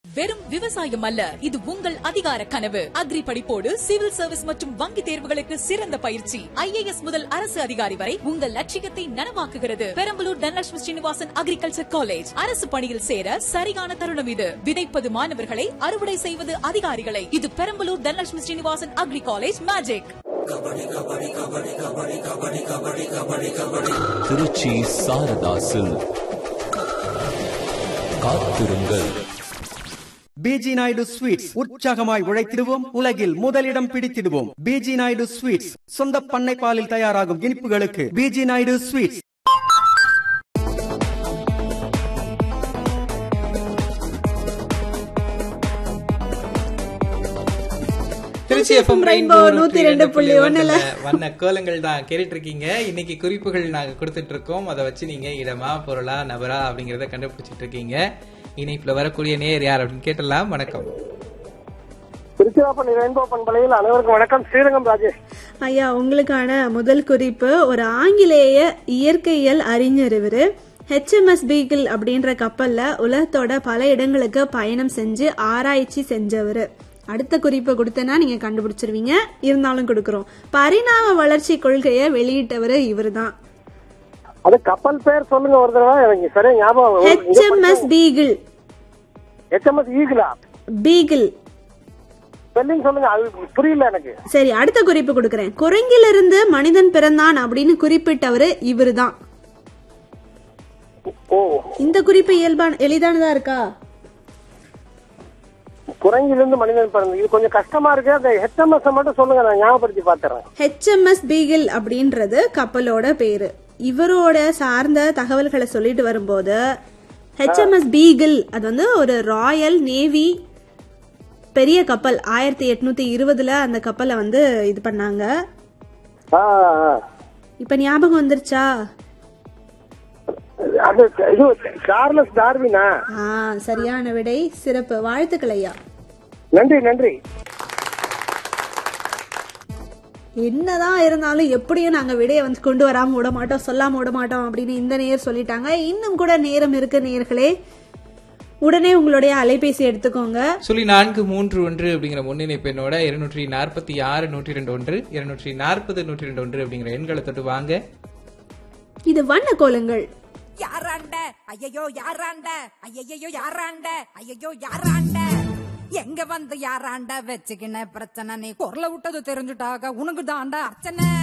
வெறும் விவசாயம் அல்ல இது உங்கள் அதிகார கனவு அக்ரி படிப்போடு சிவில் சர்வீஸ் மற்றும் வங்கி தேர்வுகளுக்கு சிறந்த பயிற்சி ஐஏஎஸ் முதல் அரசு அதிகாரி வரை உங்கள் லட்சியத்தை நனவாக்குகிறது பெரம்பலூர் தனலட்சுமி ஸ்ரீனிவாசன் அக்ரிகல்ச்சர் காலேஜ் அரசு பணியில் சேர சரியான தருணம் இது விதைப்பது மாணவர்களை அறுவடை செய்வது அதிகாரிகளை இது Perambalur Dhanalakshmi Srinivasan agri college magic Tiruchi Sarada silk காத்திருங்கள் பிஜி நாயுடு ஸ்வீட்ஸ் உற்சாகமாய் உழைத்திடுவோம் உலகில் முதலிடம் பிடித்திடுவோம் பிஜி நாயுடு ஸ்வீட்ஸ் சொந்த பண்ணை பாலில் தயாராகும் இனிப்புகளுக்கு BG Naidu sweets Tiruchi FM rainbow நூத்தி ரெண்டு புள்ளி ஒண்ணுல வண்ண கோலங்கள் தான் கேட்டுட்டு இருக்கீங்க இன்னைக்கு குறிப்புகள் நாங்க கொடுத்துட்டு இருக்கோம் அதை வச்சு நீங்க இடமா பொருளா நபரா அப்படிங்கறத கண்டுபிடிச்சிட்டு இருக்கீங்க இணைப்புல வரக்கூடிய நேர் யார் அப்படின்னு கேட்டலாம் வணக்கம் திருச்சிராப்பள்ளி ரெயின்போ பண்பலையில் அனைவருக்கும் வணக்கம் ஸ்ரீரங்கம் ராஜேஷ் ஐயா உங்களுக்கான முதல் குறிப்பு ஒரு ஆங்கிலேய இயற்கையியல் அறிஞர் இவரு ஹெச்எம்எஸ் பீகிள் அப்படின்ற கப்பல்ல உலகத்தோட பல இடங்களுக்கு பயணம் செஞ்சு ஆராய்ச்சி செஞ்சவர் அடுத்த குறிப்பை கொடுத்தனா நீங்க கண்டுபிடிச்சிருவீங்க இருந்தாலும் கொடுக்கறோம் பரிணாம வளர்ச்சி கொள்கையை வெளியிட்டவர் இவர்தான் அது கப்பல் பேர் சொல்லுங்க ஒரு தடவை எனக்கு சரியா ஞாபகம் ஹெச்எம்எஸ் பீகிள் ஹெச்எம்எஸ் ஈகிளா பீகிள் ஸ்பெல்லிங் சொல்லுங்க அது புரியல எனக்கு சரி அடுத்த குறிப்பு கொடுக்கறேன் குரங்கிலிருந்து மனிதன் பிறந்தான் அப்படின்னு குறிப்பிட்டவர் இவர்தான் ஓ இந்த குறிப்பு இயல்பான எளிதானதா இருக்கா குரங்கிலிருந்து மனிதன் பிறந்து இது கொஞ்சம் கஷ்டமா இருக்கு அந்த ஹெச்எம்எஸ் மட்டும் சொல்லுங்க நான் ஞாபகப்படுத்தி பாத்துறேன் ஹெச்எம்எஸ் பீகிள் அப்படின்றது கப்பலோட பேரு இவரோட சார்ந்த தகவல்களை சொல்லிட்டு வரும்போது ஹெச்எம்எஸ் பீகிள் அது வந்து ஒரு ராயல் நேவி பெரிய கப்பல் ஆயிரத்தி எட்நூத்தி இருபதுல அந்த கப்பலை வந்து இது பண்ணாங்க ஆ, ஆ. இப்ப ஞாபகம் வந்துருச்சா அது இது சார்லஸ் டார்வினா ஆ சரியான விடை சிறப்பு வாழ்த்துக்கள் ஐயா நன்றி நன்றி என்னதான் இருந்தாலும் எப்படியும் நாங்க விடையை வந்து கொண்டு வராம விட மாட்டோம் சொல்லாம விட மாட்டோம் அப்படின்னு இந்த நேர் சொல்லிட்டாங்க இன்னும் கூட நேரம் இருக்கு நேர்களே உடனே உங்களுடைய அலைபேசி எடுத்துக்கோங்க சொல்லி நான்கு மூன்று ஒன்று அப்படிங்கிற முன்னிணைப்பு எண்ணோட இருநூற்றி நாற்பத்தி ஆறு நூற்றி ரெண்டு ஒன்று இருநூற்றி நாற்பது நூற்றி ரெண்டு ஒன்று அப்படிங்கிற எண்களை தொட்டு வாங்க இது வண்ண கோலங்கள் யாராண்ட ஐயையோ யாராண்ட ஐயையோ யாராண்ட ஐயையோ யாராண்ட எங்க வந்து யாராண்ட வச்சுக்கின பிரச்சனை நீ குரல விட்டது தெரிஞ்சுட்டாக உனக்கு தாண்டா அர்ச்சனை